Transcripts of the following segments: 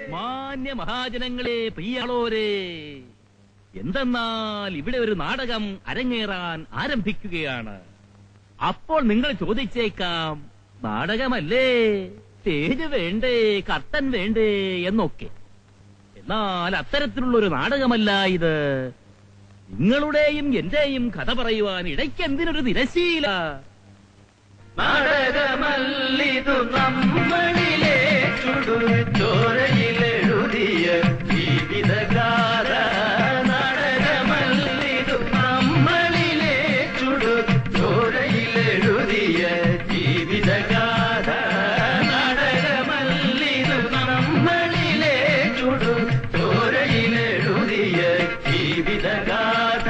മാന്യ മഹാജനങ്ങളെ പ്രിയാളോരെ എന്തെന്നാൽ ഇവിടെ ഒരു നാടകം അരങ്ങേറാൻ ആരംഭിക്കുകയാണ് അപ്പോൾ നിങ്ങൾ ചോദിച്ചേക്കാം നാടകമല്ലേ സ്റ്റേജ് വേണ്ടേ കർട്ടൻ വേണ്ടേ എന്നൊക്കെ എന്നാൽ അത്തരത്തിലുള്ള ഒരു നാടകമല്ല ഇത് നിങ്ങളുടെയും എന്റെയും കഥ പറയുവാൻ ഇടയ്ക്ക് എന്തിനൊരു തിരശീല നാടകമല്ലിതു നമ്മളിലെ ചുടുചോരയിലെഴുതിയ ജീവിതഗാഥ നാടകമല്ലിതു നമ്മളിലെ ചുടുചോരയിലെഴുതിയ ജീവിതഗാഥ നാടകമല്ലിതു നമ്മളിലെ ചുടുചോരയിലെഴുതിയ ജീവിതഗാഥ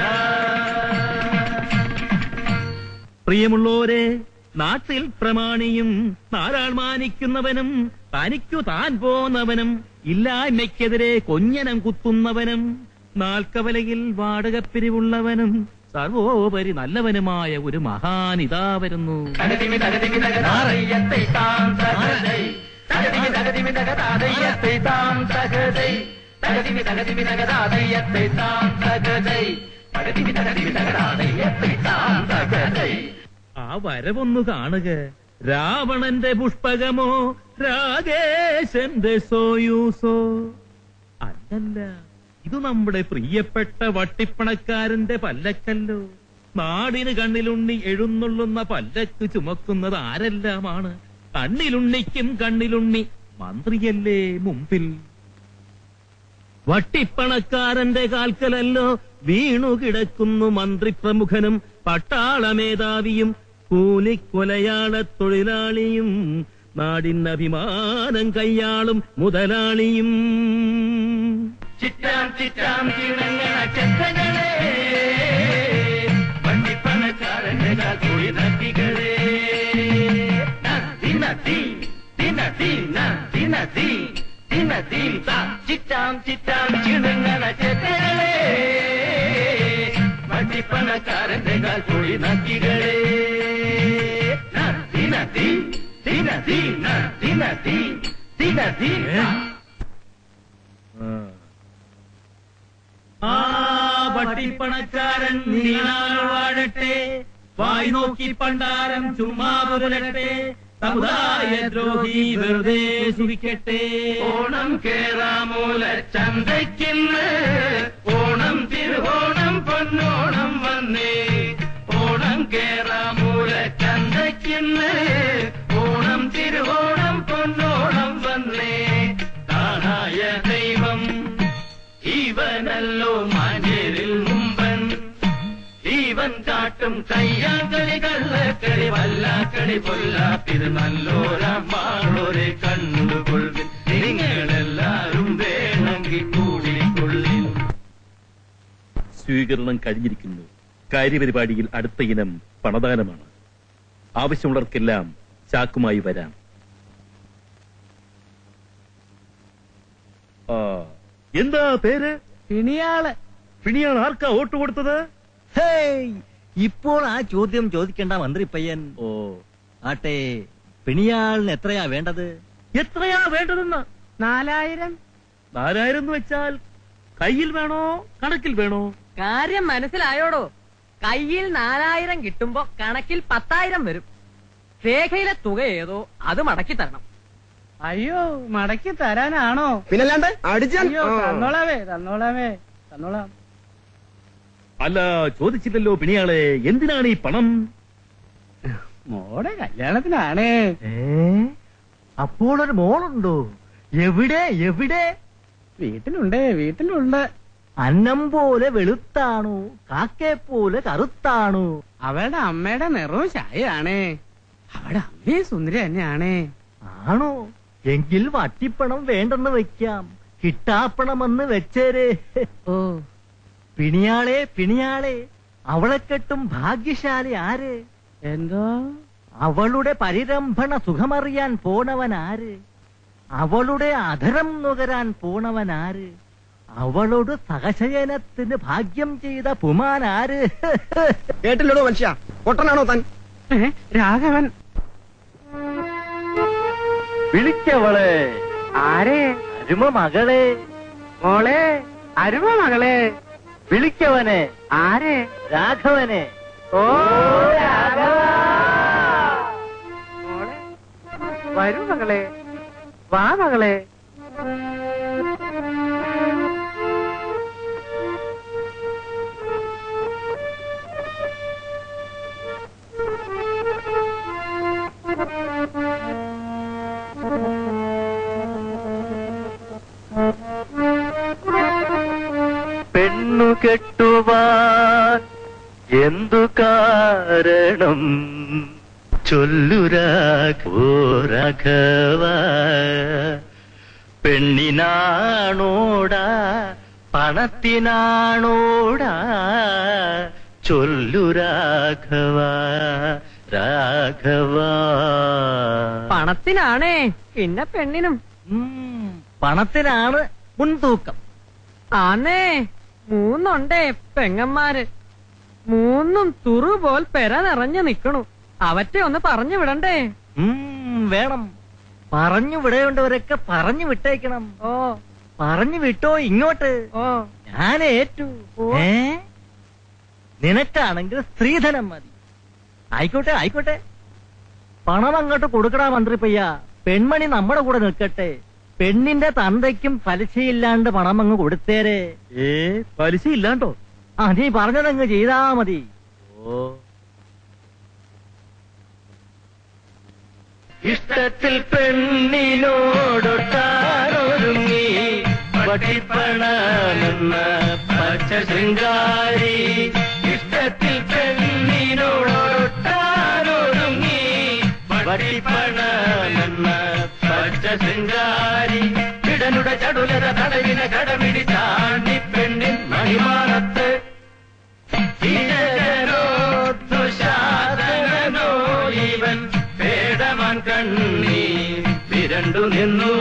പ്രിയമുള്ളോരെ നാട്ടിൽ പ്രമാണിയും നാരാൾ മാനിക്കുന്നവനും തനിക്കു താൻ പോന്നവനും ഇല്ലായ്മയ്ക്കെതിരെ കൊഞ്ഞനം കുത്തുന്നവനും നാൽക്കവലയിൽ വാടകപ്പിരിവുള്ളവനും സർവോപരി നല്ലവനുമായ ഒരു മഹാനിതാ വരുന്നു തകതിമി തകതിമി തകതാറയ്യത്തെ താം തകതൈ തകതിമി തകതിമി തകതാറയ്യത്തെ താം തകതൈ തകതിമി തകതിമി തകതാറയ്യത്തെ താം തകതൈ തകതിമി തകതിമി തകതാറയ്യത്തെ താം തകതൈ ആ വരവൊന്നു കാണുക രാവണന്റെ പുഷ്പകമോ രാഗേശന്റെ സോയൂസോ അല്ലല്ല ഇത് നമ്മുടെ പ്രിയപ്പെട്ട വട്ടിപ്പണക്കാരന്റെ പല്ലക്കല്ലോ നാടിന് കണ്ണിലുണ്ണി എഴുന്നള്ളുന്ന പല്ലക്ക് ചുമക്കുന്നത് ആരെല്ലാമാണ് കണ്ണിലുണ്ണിക്കും കണ്ണിലുണ്ണി മന്ത്രിയല്ലേ മുമ്പിൽ വട്ടിപ്പണക്കാരന്റെ കാൽക്കലല്ലോ വീണു കിടക്കുന്നു മന്ത്രിപ്രമുഖനും പട്ടാള മേധാവിയും കൂലിക്കൊലയാള തൊഴിലാളിയും നാടിന് അഭിമാനം കയ്യാളും മുതലാളിയും ചിറ്റാം ചിറ്റാം കിണങ്ങണ ചെത്തകളെ വണ്ടിപ്പണക്കാരന്റെ കാൽക്കുഴി നദികളെ ദിനദീ ദിനദീ ദിനദീ ദിനദീ ചിറ്റാം ചിറ്റാം കിണങ്ങണ ചെത്തകളെ വണ്ടിപ്പണക്കാരന്റെ കാൽക്കുഴി നദികളെ ദിനദീ ദിനദീ ദിനദീ ദിനദീ ആ വട്ടിപ്പണക്കാരൻ നീണാൾ വാഴട്ടെ വായി നോക്കി പണ്ടാരം ചുമ്മാ പുരട്ടെ സമുദായ ദ്രോഹി വെറുതെ സുഖിക്കട്ടെ ഓണം കേറാമൂല ചന്തയ്ക്കിന്ന് ഓണം തിരുവോണം പൊന്നോണം വന്നേ ഓണം കേറാമൂല ചന്തയ്ക്കിന്ന് ഓണം തിരുവോണം പൊന്നോണം വന്നേ താനായ ദൈവം ഇവനല്ലോ മാഞ്ഞേരിൽ മുമ്പൻ ജീവൻ കാട്ടും കയ്യാക്കളി കള്ളക്കളി വല്ലാക്കളി പൊല്ലാപ്പിത് നല്ലോരമാളൊരെ കണ്ടുകൊള്ളിൻ നിങ്ങളെല്ലാരും വേണമെങ്കിൽ കൂടിക്കൊള്ളിൻ സ്വീകരണം കഴിഞ്ഞിരിക്കുന്നു കാര്യപരിപാടിയിൽ അടുത്ത ഇനം പണദാനമാണ് ആവശ്യമുള്ളവർക്കെല്ലാം ചാക്കുമായി വരാം ആ, എന്താ പേര് പിണിയാള് പിണിയാണ് ആർക്കാ വോട്ട് കൊടുത്തത് ഹേയ് ഇപ്പോൾ ആ ചോദ്യം ചോദിക്കേണ്ട മന്ത്രി പയ്യൻ ഓ ആട്ടെ പിണിയാളിന് എത്രയാ വേണ്ടത് എത്രയാ വേണ്ടതെന്ന് നാലായിരം നാലായിരം എന്ന് വെച്ചാൽ കയ്യിൽ വേണോ കണക്കിൽ വേണോ കാര്യം മനസ്സിലായോടോ കയ്യിൽ നാലായിരം കിട്ടുമ്പോ കണക്കിൽ പത്തായിരം വരും രേഖയിലെ തുക ഏതോ അത് മടക്കി തരണം അയ്യോ മടക്കി തരാനാണോ പിന്നല്ലാണ്ട് അടിച്ചാൽ അയ്യോ തന്നോളാവേ തന്നോളാവേ തന്നോളാം അല്ല ചോദിച്ചില്ലല്ലോ പിണിയാളെ എന്തിനാണ് ഈ പണം മോടെ കല്യാണത്തിനാണ് അപ്പോൾ ഒരു മോളുണ്ടോ എവിടെ എവിടെ വീട്ടിലുണ്ട് വീട്ടിലുണ്ട് അന്നം പോലെ വെളുത്താണോ കാക്കെ പോലെ കറുത്താണോ അവളുടെ അമ്മയുടെ നിറവും ചായയാണ് അവളുടെ അമ്മയും സുന്ദരി തന്നെയാണ് ആണോ എങ്കിൽ വട്ടിപ്പണം വേണ്ടെന്ന് വെക്കാം കിട്ടാപ്പണമെന്ന് വെച്ചേരേ ഓ പിണിയാളെ പിണിയാളെ അവളെ കെട്ടും ഭാഗ്യശാലി ആര് എന്തോ അവളുടെ പരിരംഭണ സുഖമറിയാൻ പോണവൻ ആര് അവളുടെ അധരം നുകരാൻ പോണവൻ ആര് അവളോട് സഹശയനത്തിന് ഭാഗ്യം ചെയ്ത പുമാൻ ആര് കേട്ടില്ലടോ മനുഷ്യ പൊട്ടനാണോ താൻ ഏ, രാഘവൻ വിളിക്കവളെ ആരെ അരുമ മകളെ മോളെ അരുമ മകളെ വിളിക്കവനെ ആരെ രാഘവനെ ഓ രാഘവ മോളെ വരൂ മകളെ വാ മകളെ പെണ്ണു കെട്ടുവാൻ എന്തു കാരണം ചൊല്ലുരാഘവ പെണ്ണിനാണോടാ പണത്തിനാണോടാ ചൊല്ലുരാഘവ രാഘവ പണത്തിനാണേ പിന്നെ പെണ്ണിനും ഉം, പണത്തിനാണ് മുൻതൂക്കം ആന്നേ മൂന്നുണ്ടേ പെങ്ങന്മാര് മൂന്നും തുറുപോൽ പെര നിറഞ്ഞു നിക്കണു അവറ്റെ ഒന്ന് പറഞ്ഞു വിടണ്ടേ ഉം, വേണം പറഞ്ഞു വിടേണ്ടവരൊക്കെ പറഞ്ഞു വിട്ടേക്കണം ഓ പറഞ്ഞു വിട്ടോ ഇങ്ങോട്ട് ഓ ഞാൻ ഏറ്റു ഏ നിനക്കാണെങ്കിൽ സ്ത്രീധനം മതി ആയിക്കോട്ടെ ആയിക്കോട്ടെ പണം അങ്ങോട്ട് കൊടുക്കടാ മന്ത്രി പയ്യ പെൺമണി നമ്മുടെ കൂടെ നിൽക്കട്ടെ പെണ്ണിന്റെ തന്തയ്ക്കും പലിശയില്ലാണ്ട് പണം അങ്ങ് കൊടുത്തേരെ ഏ പലിശ ഇല്ലാണ്ടോ ആ നീ പറഞ്ഞതങ്ങ് ചെയ്താ മതി ഓ ഇഷ്ടത്തിൽ പെണ്ണിനോടൊട്ടാനൊരുങ്ങി വട്ടിപ്പണമെന്ന പച്ച ശൃംഗാരി ഇഷ്ടത്തിൽ പെണ്ണിനോടൊട്ടാനൊരുങ്ങി വട്ടിപ്പണമെന്ന പച്ച ശൃംഗാരി ഇടനുടെ ചടുലത തടവിന കടമിടി ചാണ്ടി പെണ്ണിൻ മണിമാനത്ത് ഇരകനോ ദുശാസനനോ ഇവൻ പേടമാൻ കണ്ണി വിരണ്ടു നിന്നു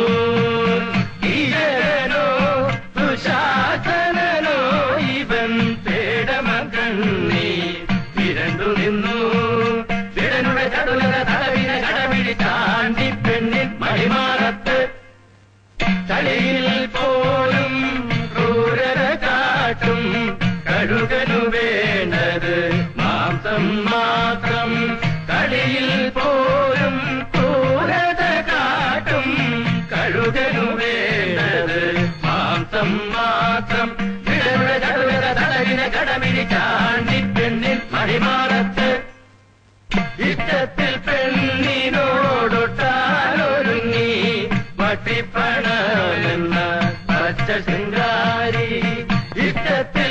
ഇരകനോ ദുശാസനനോ ഇവൻ പേടമാൻ കണ്ണി വിരണ്ടു നിന്നു വിടനുടെ ചടുലത തടവിന കടപിടി ചാണ്ടി പെണ്ണിൻ മണിമാനത്ത് കളിയിൽ പോലും ക്രൂരത കാട്ടും കഴുകനു വേണ്ടത് മാംസം മാത്രം കളിയിൽ പോലും ക്രൂരത കാട്ടും കഴുകനു വേണ്ടത് മാംസം മാത്രം വിടരുടെ ചടുലത തടവിന കടമിനി ചാണ്ടി പെണ്ണിൽ മണിമാറത്ത് ഇഷ്ടത്തിൽ പെണ്ണിനോടൊട്ടാനൊരുങ്ങി വട്ടിപ്പണമെന്ന പച്ച ശൃംഗാരി ഇഷ്ടത്തിൽ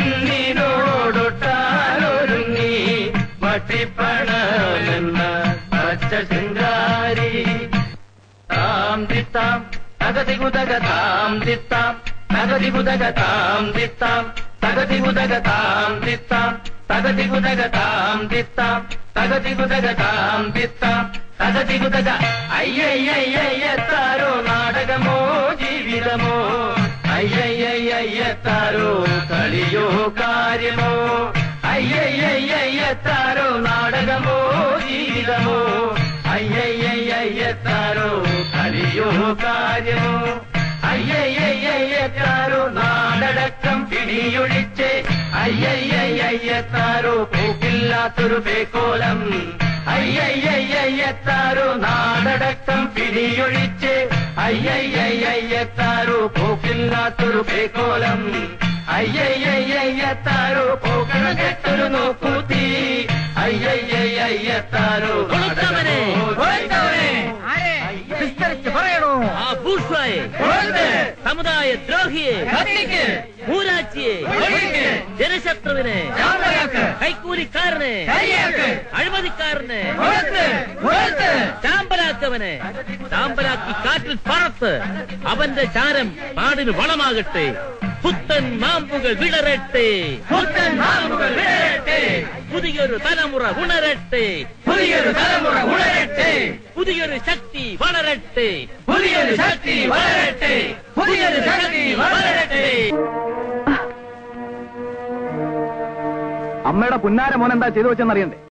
പെണ്ണിനോടൊട്ടാനൊരുങ്ങി വട്ടിപ്പണമെന്ന പച്ച ശൃംഗാരി താം തിത്താം തകതി കുതക താം തിത്താം തകതി കുതക താം തിത്താം തകതി കുതക താം തിത്താം തകതി കുതക താം തിത്താം തകതി കുതക താം തിത്താം തകതി കുതക അയ്യയ്യയ്യയ്യത്താരോ നാടകമോ ജീവിതമോ അയ്യയ്യയ്യയ്യത്താരോ കളിയോ കാര്യമോ അയ്യയ്യയ്യയ്യത്താരോ നാടകമോ ജീവിതമോ അയ്യയ്യയ്യയ്യത്താരോ കളിയോ കാര്യമോ അയ്യയ്യയ്യയ്യത്താരോ നാടടക്കം പിടിയൊഴിച്ച് അയ്യയ്യയ്യയ്യത്താരോ പോക്കില്ലാത്തൊരു പേക്കോലം അയ്യയ്യയ്യയ്യത്താരോ നാടടക്കം പിടിയൊഴിച്ച് അയ്യയ്യയ്യയ്യത്താരോ പോക്കില്ലാത്തൊരു പേക്കോലം അയ്യയ്യയ്യയ്യത്താരോ പോക്കണ കെട്ടൊരു നോക്കൂത്തി അയ്യയ്യയ്യയ്യത്താരോ കൊളുത്തവനെ, കൊളുത്തവനെ. ആരെ വിസ്തരിച്ച് പറയണോ ആ ബൂർഷ്വായെ സമുദായ ദ്രോഹിയെ മൂരാച്ചിയെ ജനശത്രുവിനെ കൈക്കൂലിക്കാരനെ അഴിമതിക്കാരനെ ചാമ്പലാക്കവനെ ചാമ്പലാക്കി കാറ്റിൽ പറത്ത് അവന്റെ ചാരം നാടിന് വളമാകട്ടെ പുത്തൻ മാമ്പുകൾ വിടരട്ടെ പുത്തൻ മാമ്പുകൾ വിടരട്ടെ പുതിയൊരു തലമുറ ഉണരട്ടെ പുതിയൊരു തലമുറ ഉണരട്ടെ പുതിയൊരു ശക്തി വളരട്ടെ പുതിയൊരു ശക്തി വളരട്ടെ പുതിയൊരു ശക്തി വളരട്ടെ അമ്മയുടെ പുന്നാര മോൻ എന്താ ചെയ്തു വെച്ചെന്നറിയണ്ടേ